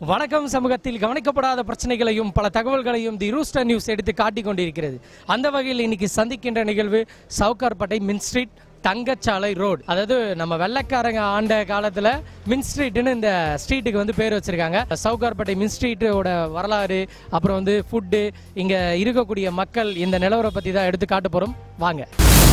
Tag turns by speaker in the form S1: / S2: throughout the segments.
S1: வணக்கம் சமூகத்தில் கவனிக்கப்படாத பிரச்சனைகளையும் பல தகவல்களையும் தி ரூஸ்டர் நியூஸ் எடுத்து காட்டிக் கொண்டிருக்கிறது அந்த வகையில் இன்னைக்கு சந்திக்கின்ற நிகழ்வு சவுகார்பேட்டை மின் ஸ்ட்ரீட் தங்கச்சாலை ரோடு அதாவது நம்ம வெள்ளைக்காரங்க ஆண்ட காலத்துல மின் ஸ்ட்ரீட்னு இந்த ஸ்ட்ரீட்டுக்கு வந்து பேர் வச்சிருக்காங்க சவுகார்பேட்டை மின் ஸ்ட்ரீட்டோட வரலாறு அப்புறம் வந்து ஃபுட்டு இங்க இருக்கக்கூடிய மக்கள் இந்த நிலவரம் பத்தி தான் எடுத்து காட்ட போறோம் வாங்க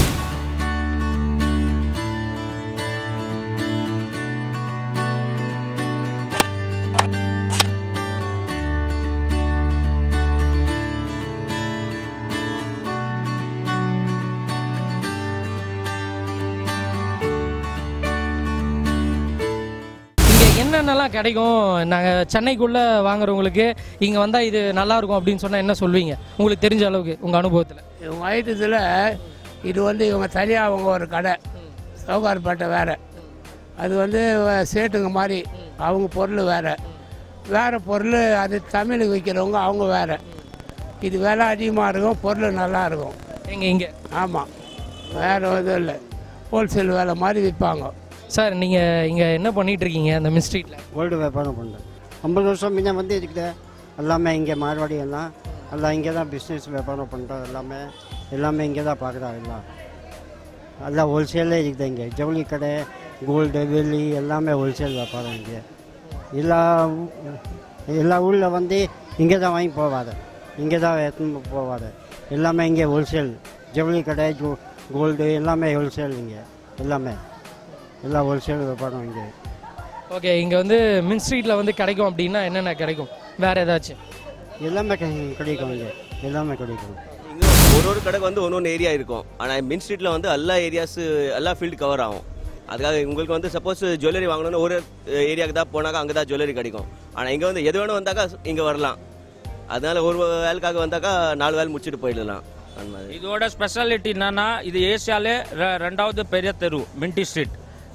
S1: இங்க என்னென்னலாம் கிடைக்கும் நாங்க சென்னைக்குள்ள வாங்குறவங்களுக்கு இங்க வந்தா இது நல்லா இருக்கும் அப்படின்னு சொன்னா என்ன சொல்வீங்க உங்களுக்கு தெரிஞ்ச அளவுக்கு உங்க அனுபவத்துல
S2: இவங்க ஐட்டத்தில் இது வந்து இவங்க தனியாக அவங்க ஒரு கடை சவுகார்பேட்டை வேறு அது வந்து வ- சேட்டுங்க மாதிரி அவங்க பொருள் வேறு வேறு பொருள் அது தமிழுக்கு விற்கிறவங்க அவங்க வேறு இது விலை அதிகமாக இருக்கும் பொருள் நல்லா இருக்கும்
S1: எங்க இங்க
S2: ஆமாம் வேறு எதுவும் இல்லை ஹோல்சேல் வேலை மாதிரி விற்பாங்க
S1: சார் நீங்க இங்க என்ன பண்ணிட்டு இருக்கீங்க அந்த மின் ஸ்ட்ரீட்ல
S3: கோல்டு வியாபாரம் பண்ணுறேன் ஐம்பது வருஷம் முன்ன வந்து இருக்குது எல்லாமே இங்கே மார்வாடி எல்லாம் எல்லாம் இங்கே தான் பிஸ்னஸ் வியாபாரம் பண்ணுறோம் எல்லாமே எல்லாமே இங்கே தான் பார்க்குறோம் எல்லாம் எல்லாம் ஹோல்சேலே இருக்குது இங்கே ஜவுளி கடை கோல்டு வெள்ளி எல்லாமே ஹோல்சேல் வியாபாரம் இங்கே எல்லா ஊ- எல்லா ஊரில் வந்து இங்கே தான் வாங்கி போவாது இங்கே தான் எடுத்துன்னு போவாது எல்லாமே இங்கே ஹோல்சேல் ஜவுளி கடை ஜோ கோல்டு எல்லாமே ஹோல்சேல் இங்கே எல்லாமே எல்லாம் ஹோல்சேல் வியாபாரம் இங்கே
S1: ஓகே இங்க வந்து மின் ஸ்ட்ரீட்ல வந்து கிடைக்கும் அப்படின்னா என்னென்ன கிடைக்கும் வேற ஏதாச்சும்
S3: எல்லாமே கிடை- கிடைக்கும் இங்கே எல்லாமே கிடைக்கும்
S4: இங்கே ஒரு ஒரு கடைக்கு வந்து ஒன்று ஒன்று ஏரியா இருக்கும் ஆனால் மின் ஸ்ட்ரீட்டில் வந்து எல்லா ஏரியாஸ் எல்லா ஃபீல்டு கவர் ஆகும் அதுக்காக உங்களுக்கு வந்து சப்போஸ் ஜுவல்லரி வாங்கணும்னு ஒரு ஏரியாவுக்கு தான் போனாக்கா அங்கே தான் ஜுவல்லரி கிடைக்கும் ஆனால் இங்கே வந்து எது வேணும் வந்தாக்கா இங்கே வரலாம் அதனால ஒரு வேலைக்காக வந்தாக்கா நாலு வேலை முடிச்சுட்டு போயிடலாம் அந்த மாதிரி
S5: இதோட ஸ்பெஷாலிட்டி என்னன்னா இது ஏசியாலே ரெ- ரெண்டாவது பெரிய தெரு மின்டி ஸ்ட்ரீட்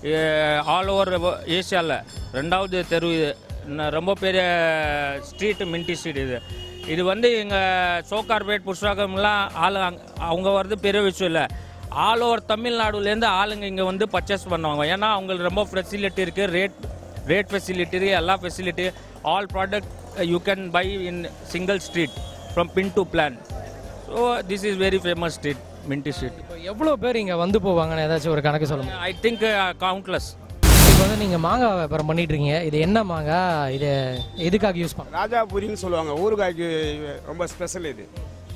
S5: ஆல் ஓவர் ஏசியாவில் ரெண்டாவது தெரு இது ந- ரொம்ப பெரிய ஸ்ட்ரீட் மின்டி ஸ்ட்ரீட் இது இது வந்து எங்கள் சோகார்பேட் புஸ்தகம்லாம் ஆளு அங்க- அவங்க வர்றது பெரிய விஷயம் இல்லை ஆல் ஓவர் தமிழ்நாடுலேருந்து ஆளுங்க இங்கே வந்து பர்ச்சேஸ் பண்ணுவாங்க ஏன்னா அவங்களுக்கு ரொம்ப ஃபெசிலிட்டி இருக்குது ரேட் ரேட் ஃபெசிலிட்டி இருக்குது எல்லா facility all product you can buy in single street from pin to plane so this is very famous street Mint street
S1: இப்போ எவ்வளவு பேர் இங்க வந்து போவாங்கன்னு ஏதாச்சும் ஒரு கணக்கு சொல்லுங்க
S5: ஐ திங்க் கவுண்ட்லெஸ்
S1: இப்போ வந்து நீங்க மாங்காய் வியாபாரம் பண்ணிட்டு இருக்கீங்க இது என்ன மாங்காய் இது எதுக்காக யூஸ் பண்ணுறோம்
S6: ராஜாபுரின்னு சொல்லுவாங்க ஊறுகாய்க்கு ரொம்ப ஸ்பெஷல் இது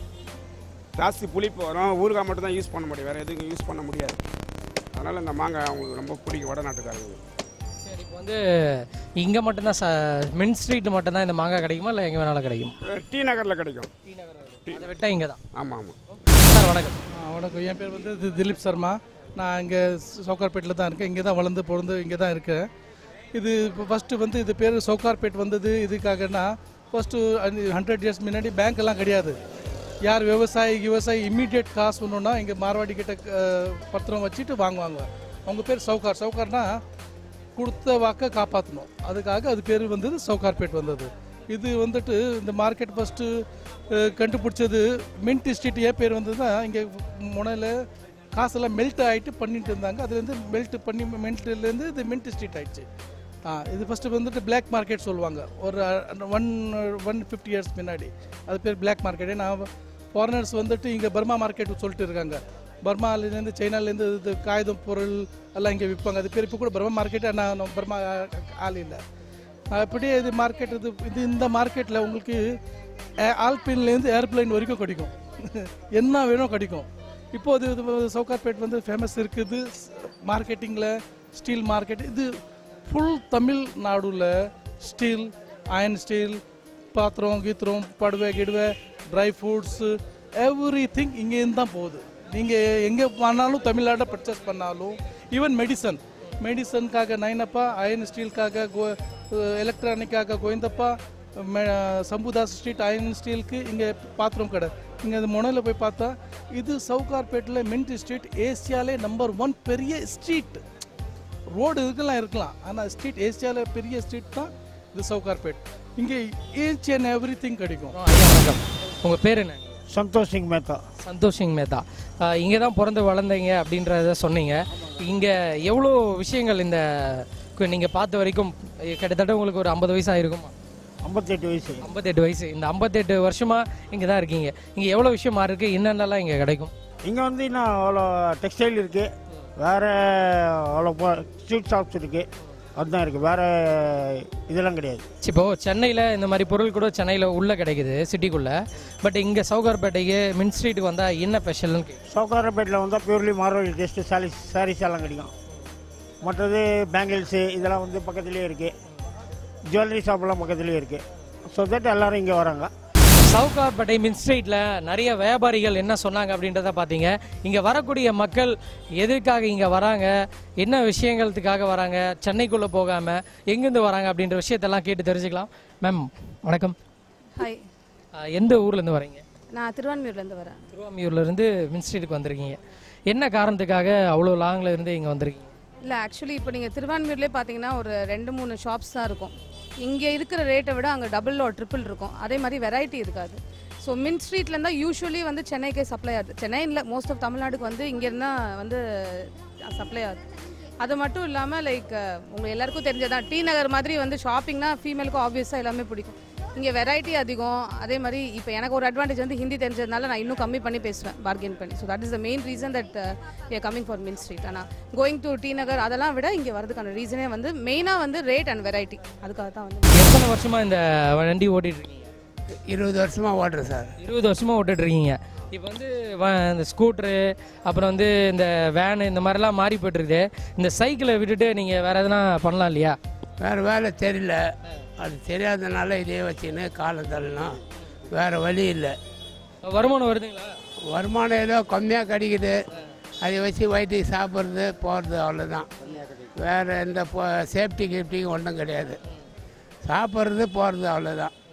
S6: ஜாஸ்தி புளிப்பு வரும் ஊறுகாய் மட்டும் தான் யூஸ் பண்ண முடியும் வேறு எதுக்கும் யூஸ் பண்ண முடியாது அதனால் இந்த மாங்காய் அவங்களுக்கு ரொம்ப பிடிக்கும் வடநாட்டுக்காரங்க
S1: சரி இப்போ வந்து இங்க மட்டும்தான் ச மின் ஸ்ட்ரீட் மட்டும்தான் இந்த மாங்காய் கிடைக்குமா இல்லை எங்க வேணாலும் கிடைக்கும்
S6: டி நகரில் கிடைக்கும்
S1: அதை விட்டா இங்க தான்
S6: ஆமாம் ஆமாம்
S1: சார் வணக்கம்
S7: ஆ, வணக்கம் என் பேர் வந்து தி- திலீப் சர்மா நான் இங்கே சவுகார்பேட்டில் தான் இருக்கேன் இங்கே தான் வளர்ந்து பிறந்து இங்கே தான் இருக்கேன் இது இப்போ ஃபஸ்ட்டு வந்து இது பேர் சவுகார்பேட் வந்தது இதுக்காகனா ஃபஸ்ட்டு ஹண்ட்ரட் இயர்ஸ் முன்னாடி பேங்க் எல்லாம் கிடையாது யார் விவசாயி விவசாயி இம்மீடியட் காசு ஒன்றுனா இங்கே மார்வாடி கிட்ட அஹ், பத்திரம் வச்சுட்டு வாங்குவாங்க அவங்க பேர் சவுகார் சவுகார்னா கொடுத்த வாக்கை காப்பாற்றணும் அதுக்காக அது பேர் வந்தது சவுகார்பேட் வந்தது இது வந்துட்டு இந்த மார்க்கெட் ஃபஸ்ட்டு கண்டுபிடிச்சது மின்ட் ஸ்ட்ரீட் ஏன் பேர் வந்ததுன்னா இங்கே முனையில் காசெல்லாம் மெல்ட் ஆகிட்டு பண்ணிட்டு இருந்தாங்க அதுலேருந்து மெல்ட் பண்ணி மெல்ட்லேருந்து இது மின்ட் ஸ்ட்ரீட் ஆயிடுச்சு ஆ இது ஃபஸ்ட்டு வந்துட்டு பிளாக் மார்க்கெட் சொல்லுவாங்க ஒரு ஒன் ஒன் ஃபிஃப்டி இயர்ஸ் முன்னாடி அது பேர் பிளாக் மார்க்கெட் நான் ஃபாரினர்ஸ் வந்துட்டு இங்கே பர்மா மார்க்கெட் சொல்லிட்டு இருக்காங்க பர்மாலேருந்து சைனாலேருந்து இது காகிதம் பொருள் எல்லாம் இங்கே விற்பாங்க அது பேர் இப்போ கூட பர்மா மார்க்கெட் நான் பர்மா ஆள் இல்லை அப்படியே இது மார்க்கெட் இது இது இந்த மார்க்கெட்டில் உங்களுக்கு ஆல்பின்லேருந்து ஏர்பிளைன் வரைக்கும் கிடைக்கும் என்ன வேணும் கிடைக்கும் இப்போ இது இது சவுகார்பேட் வந்து ஃபேமஸ் இருக்குது மார்க்கெட்டிங்கில் ஸ்டீல் மார்க்கெட் இது ஃபுல் தமிழ்நாடுல ஸ்டீல் அயன் ஸ்டீல் பாத்திரம் கீத்திரம் படுவை கிடுவை ட்ரை ஃப்ரூட்ஸு எவ்ரி திங் இங்கேருந்து தான் போகுது நீங்கள் எங்கே பண்ணாலும் தமிழ்நாட்டை பர்ச்சேஸ் பண்ணாலும் ஈவன் மெடிசன் மெடிசனுக்காக நைனப்பா அயன் ஸ்டீலுக்காக கோ எலக்ட்ரானிக்காக கோவிந்தப்பா மெ- சம்புதாஸ் ஸ்ட்ரீட் அயன் ஸ்டீலுக்கு இங்கே பாத்திரம் கடை இங்கே இந்த முனையில் போய் பார்த்தா இது சவுகார்பேட்டில் மின்ட் ஸ்ட்ரீட் ஏசியாலே நம்பர் ஒன் பெரிய ஸ்ட்ரீட் ரோடு இதுக்கெல்லாம் இருக்கலாம் ஆனால் ஸ்ட்ரீட் ஏசியாவில் பெரிய ஸ்ட்ரீட் தான் இது சவுகார்பேட் இங்கே ஈச் அண்ட் எவ்ரி திங் கிடைக்கும்
S1: ஐயா வணக்கம் உங்க பேர் என்ன
S8: சந்தோஷ் சிங் மேத்தா
S1: சந்தோஷ் சிங் மேத்தா இங்கே தான் பிறந்து வளர்ந்தீங்க அப்படின்றத சொன்னீங்க இங்கே எவ்வளோ விஷயங்கள் இந்த கு- நீங்க பார்த்த வரைக்கும் கிட்டத்தட்ட உங்களுக்கு ஒரு ஐம்பது வயசு ஆயிருக்குமா
S8: ஐம்பத்தெட்டு வயசு
S1: ஐம்பத்தெட்டு வயசு இந்த ஐம்பத்தெட்டு வருஷமாக இங்கே தான் இருக்கீங்க இங்கே எவ்வளோ விஷயம் மாறி இருக்கு என்னென்னலாம் இங்கே கிடைக்கும்
S8: இங்கே வந்து இன்னும் அவ்வளோ டெக்ஸ்டைல் இருக்குது வேறு அவ்வளோ ஸ்ட்ரீட் ஷாப்ஸ் இருக்குது அதுதான் இருக்குது வேறு இதெல்லாம் கிடையாது
S1: இப்போ சென்னையில் இந்த மாதிரி பொருள் கூட சென்னையில் உள்ளே கிடைக்குது சிட்டிக்குள்ளே பட் இங்கே சவுகார்பேட்டைக்கு மின் ஸ்ட்ரீட்டுக்கு வந்தால் என்ன ஸ்பெஷல்னு கேட்கு
S8: சவுகாரப்பேட்டில் வந்தால் purely marvel test saris saris எல்லாம் கிடைக்கும் மற்றது பேங்கிள்ஸு இதெல்லாம் வந்து பக்கத்துலேயே இருக்குது ஜுவல்லரி ஷாப்லாம் பக்கத்துலேயே இருக்குது ஸோ தட் எல்லோரும் இங்கே வராங்க
S1: சவுகார்பேட்டை மின் ஸ்ட்ரீட்டில் நிறைய வியாபாரிகள் என்ன சொன்னாங்க அப்படின்றத பார்த்தீங்க இங்கே வரக்கூடிய மக்கள் எதுக்காக இங்கே வராங்க என்ன விஷயங்களுக்காக வராங்க சென்னைக்குள்ளே போகாமல் எங்கேருந்து வராங்க அப்படின்ற விஷயத்தெல்லாம் கேட்டு தெரிஞ்சுக்கலாம் மேம் வணக்கம்
S9: ஹாய்
S1: அஹ், எந்த ஊர்லேருந்து வரீங்க
S9: நான் திருவான்மியூர்லேருந்து வரேன்
S1: திருவாமியூர்லேருந்து மின் ஸ்ட்ரீட்டுக்கு வந்திருக்கீங்க என்ன காரணத்துக்காக அவ்வளோ லாங்கில் இருந்து இங்கே வந்திருக்கீங்க
S9: இல்லை ஆக்சுவலி இப்போ நீங்கள் திருவான்மியூர்லேயே பார்த்தீங்கன்னா ஒரு ரெண்டு மூணு ஷாப்ஸ் தான் இருக்கும் இங்கே இருக்கிற ரேட்டை விட அங்கே டபுள் ஒரு ட்ரிபிள் இருக்கும் அதே மாதிரி வெரைட்டி இருக்காது ஸோ மின் ஸ்ட்ரீட்லேருந்து தான் யூஸ்வலி வந்து சென்னைக்கே சப்ளை ஆகுது சென்னை இல்லை மோஸ்ட் ஆஃப் தமிழ்நாடுக்கு வந்து இங்கேருந்து தான் வந்து சப்ளை ஆகுது அது மட்டும் இல்லாமல் லைக் உங்கள் எல்லாருக்கும் தெரிஞ்சதான் டி நகர் மாதிரி வந்து ஷாப்பிங்னா ஃபீமேலுக்கும் ஆப்வியஸாக எல்லாமே பிடிக்கும் இங்கே வெரைட்டி அதிகம் அதே மாதிரி இப்போ எனக்கு ஒரு அட்வான்டேஜ் வந்து ஹிந்தி தெரிஞ்சதுனால நான் இன்னும் கம்மி பண்ணி பேசுவேன் பார்கெயின் பண்ணி so that is the main reason that a coming for mint street ஆனால் கோயிங் டு டி நகர் அதெல்லாம் விட இங்கே வரதுக்கான ரீசனே வந்து மெயினாக வந்து ரேட் அண்ட் வெரைட்டி அதுக்காக தான் வந்து
S1: எத்தனை வருஷமாக இந்த வண்டி ஓட்டிட்டு இருக்கீங்க
S2: இருபது வருஷமாக ஓட்டுறேன் சார்
S1: இருபது வருஷமாக ஓட்டிட்டு இருக்கீங்க இப்போ வந்து வ- இந்த ஸ்கூட்ரு அப்புறம் வந்து இந்த வேனு இந்த மாதிரிலாம் மாறி போயிட்டுருக்குது இந்த சைக்கிளை விட்டுட்டு நீங்கள் வேறு எதனா பண்ணலாம் இல்லையா
S2: வேறு வேலை தெரியல அது தெரியாதனால இதே வச்சுன்னு காலை தள்ளலாம் வேறு வழி இல்லை
S1: வருமானம் வருதுங்களா
S2: வருமானம் ஏதோ கம்மியாக கிடைக்குது அதை வச்சு வயிற்றுக்கு சாப்பிட்றது போகிறது அவ்வளோதான் வேறு எந்த சேஃப்டி கிஃப்டியும் ஒன்றும் கிடையாது சாப்பிட்றது போகிறது அவ்வளோதான்